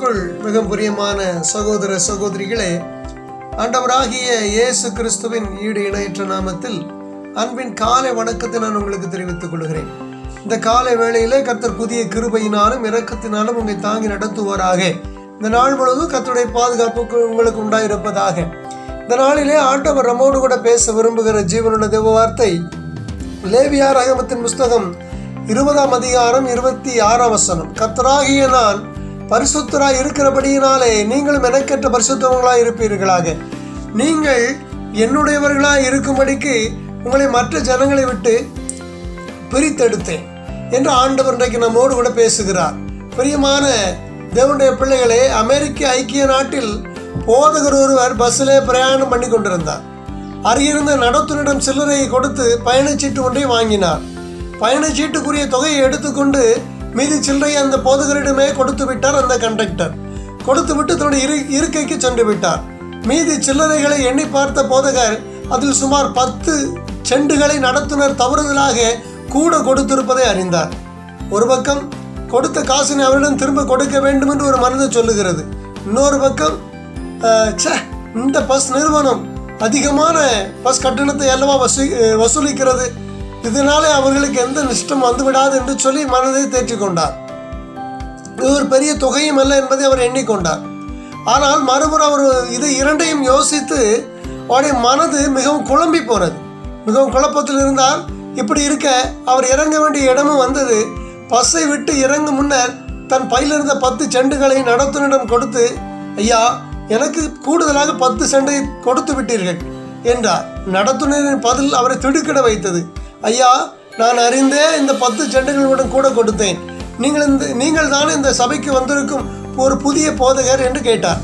கிறிஸ்துவுக்குள் மிக பிரியமான சகோதர சகோதரிகளே ஆண்டவராகிய இயேசு கிறிஸ்துவின் ஈடு இணையற்ற நாமத்தில் அன்பின் காலை வணக்கத்தை நான் உங்களுக்கு தெரிவித்துக் கொள்கிறேன் இந்த காலை வேளையிலே கர்த்தர் புதிய கிருபையினாலும் இரக்கத்தினாலும் உங்களை தாங்கி நடத்துவாராக இந்த நாள் முழுவதும் கர்த்தருடைய பாதுகாப்பு உங்களுக்கு உண்டாயிருப்பதாக இந்த நாளிலே ஆண்டவர் நம்மோடு கூட பேச விரும்புகிற ஜீவனுள்ள தேவ வார்த்தை லேவியார் அகமத்தின் புஸ்தகம் இருபதாம் அதிகாரம் இருபத்தி ஆறாம் வசனம் கத்தராகிய நான் பரிசுத்தராய் இருக்கிறபடியினாலே நீங்களும் எனக்கேற்ற பரிசுத்தவங்களாய் இருப்பீர்களாக நீங்கள் என்னுடையவர்களாய் இருக்கும்படிக்கு உங்களை மற்ற ஜனங்களை விட்டு பிரித்தெடுத்தேன் என்று ஆண்டவர் இன்றைக்கு நம்மோடு கூட பேசுகிறார் பிரியமான தேவனுடைய பிள்ளைகளே அமெரிக்க ஐக்கிய நாட்டில் போதகர் ஒருவர் பஸ்ஸிலே பிரயாணம் பண்ணி கொண்டிருந்தார் அருகிருந்த நடத்துனரிடம் சில்லறையை கொடுத்து பயணச்சீட்டு ஒன்றை வாங்கினார் பயணச்சீட்டுக்குரிய தொகையை எடுத்துக்கொண்டு மீதி சில்லறையை அந்த போதகரிடமே கொடுத்து விட்டார் அந்த கண்டக்டர் கொடுத்து விட்டு தன்னுடைய இரு இருக்கைக்கு சென்று விட்டார் மீதி சில்லறைகளை எண்ணி பார்த்த போதகர் அதில் சுமார் பத்து செண்டுகளை நடத்துனர் தவறுதலாக கூட கொடுத்திருப்பதை அறிந்தார் ஒரு பக்கம் கொடுத்த காசினை அவரிடம் திரும்ப கொடுக்க வேண்டும் என்று ஒரு மனது சொல்லுகிறது இன்னொரு பக்கம் அஹ், ச்சே இந்த பஸ் நிறுவனம் அதிகமான பஸ் கட்டணத்தை அல்லவா வசூ வசூலிக்கிறது இதனாலே அவர்களுக்கு எந்த நஷ்டம் வந்துவிடாது என்று சொல்லி மனதை தேற்றிக்கொண்டார் இது ஒரு பெரிய தொகையும் அல்ல என்பதை அவர் எண்ணிக்கொண்டார் ஆனால் மறுபுறம் அவர் இது இரண்டையும் யோசித்து அவருடைய மனது மிகவும் குழம்பி போனது மிகவும் குழப்பத்தில் இருந்தால் இப்படி இருக்க அவர் இறங்க வேண்டிய இடமும் வந்தது பஸ்ஸை விட்டு இறங்கும் முன்னர் தன் பையில் இருந்த பத்து செண்டுகளை நடத்துனரிடம் கொடுத்து ஐயா எனக்கு கூடுதலாக பத்து செண்டை கொடுத்து விட்டீர்கள் என்றார் நடத்துனரின் பதில் அவரை திடுக்கிட வைத்தது ஐயா நான் அறிந்தே இந்த பத்து செண்டுகளுடன் கூட கொடுத்தேன் நீங்கள் இந்த நீங்கள் தானே இந்த சபைக்கு வந்திருக்கும் ஒரு புதிய போதகர் என்று கேட்டார்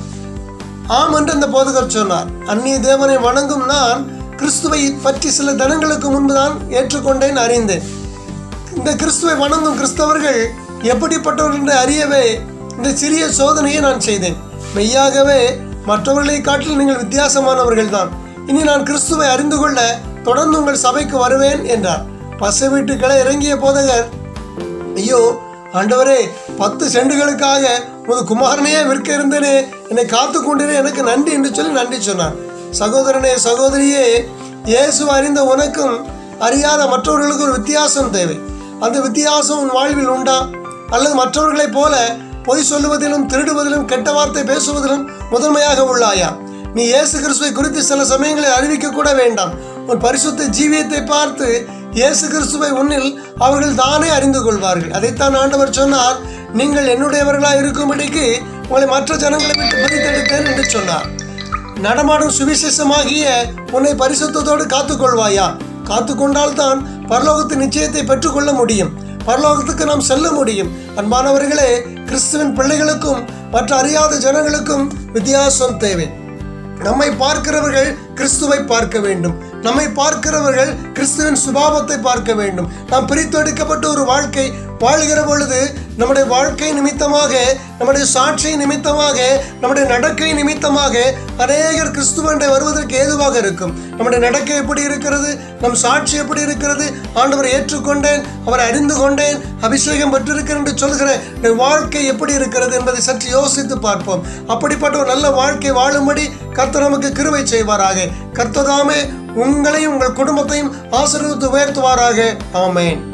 ஆம் என்று அந்த போதகர் சொன்னார் அந்நிய தேவனை வணங்கும் நான் கிறிஸ்துவை பற்றி சில தினங்களுக்கு முன்புதான் ஏற்றுக்கொண்டேன் அறிந்தேன் இந்த கிறிஸ்துவை வணங்கும் கிறிஸ்தவர்கள் எப்படிப்பட்டவர்கள் என்று அறியவே இந்த சிறிய சோதனையை நான் செய்தேன் மெய்யாகவே மற்றவர்களை காட்டில் நீங்கள் வித்தியாசமானவர்கள் தான் இனி நான் கிறிஸ்துவை அறிந்து கொள்ள தொடர்ந்து உங்கள் சபைக்கு வருவேன் என்றார் பசை வீட்டுக்களை இறங்கிய போதகர் ஐயோ ஆண்டவரே பத்து செண்டுகளுக்காக உமது குமாரனையே விற்க இருந்தேனே என்னை காத்து கொண்டேனே எனக்கு நன்றி என்று சொல்லி நன்றி சொன்னார் சகோதரனே சகோதரியே இயேசு அறிந்த உனக்கும் அறியாத மற்றவர்களுக்கு ஒரு வித்தியாசம் தேவை அந்த வித்தியாசம் உன் வாழ்வில் உண்டா அல்லது மற்றவர்களைப் போல பொய் சொல்லுவதிலும் திருடுவதிலும் கெட்ட வார்த்தை பேசுவதிலும் முதன்மையாக உள்ளாயா நீ இயேசு கிறிஸ்துவை குறித்து சில சமயங்களில் அறிவிக்க கூட வேண்டாம் உன் பரிசுத்த ஜீவியத்தை பார்த்து இயேசு கிறிஸ்துவை உன்னில் அவர்கள் தானே அறிந்து கொள்வார்கள் அதைத்தான் ஆண்டவர் சொன்னார் நீங்கள் என்னுடையவர்களாக இருக்கும்படிக்கு உங்களை மற்ற ஜனங்களை விட்டு பிரித்தெடுத்தேன் என்று சொன்னார் நடமாடும் சுவிசேஷமாகிய உன்னை பரிசுத்தத்தோடு காத்துக்கொள்வாயா காத்துக்கொண்டால்தான் பரலோகத்தின் நிச்சயத்தை பெற்றுக்கொள்ள முடியும் பரலோகத்துக்கு நாம் செல்ல முடியும் அன்பானவர்களே கிறிஸ்துவின் பிள்ளைகளுக்கும் மற்ற அறியாத ஜனங்களுக்கும் வித்தியாசம் தேவை நம்மை பார்க்கிறவர்கள் கிறிஸ்துவை பார்க்க வேண்டும் நம்மை பார்க்கிறவர்கள் கிறிஸ்துவின் சுபாவத்தை பார்க்க வேண்டும் நாம் பிரித்தெடுக்கப்பட்ட ஒரு வாழ்க்கை வாழ்கிற பொழுது நம்முடைய வாழ்க்கை நிமித்தமாக நம்முடைய சாட்சி நிமித்தமாக நம்முடைய நடக்கை நிமித்தமாக அநேகர் கிறிஸ்துவண்டை வருவதற்கு ஏதுவாக இருக்கும் நம்முடைய நடக்கை எப்படி இருக்கிறது நம் சாட்சி எப்படி இருக்கிறது ஆண்டவரை ஏற்றுக்கொண்டேன் அவரை அறிந்து கொண்டேன் அபிஷேகம் பெற்றிருக்கிறேன் என்று சொல்கிற இந்த வாழ்க்கை எப்படி இருக்கிறது என்பதை சற்று யோசித்து பார்ப்போம் அப்படிப்பட்ட ஒரு நல்ல வாழ்க்கை வாழும்படி கர்த்தர் நமக்கு கிருபை செய்வாராக கர்த்ததாமே உங்களையும் உங்கள் குடும்பத்தையும் ஆசீர்வதித்து உயர்த்துவாராக ஆமென்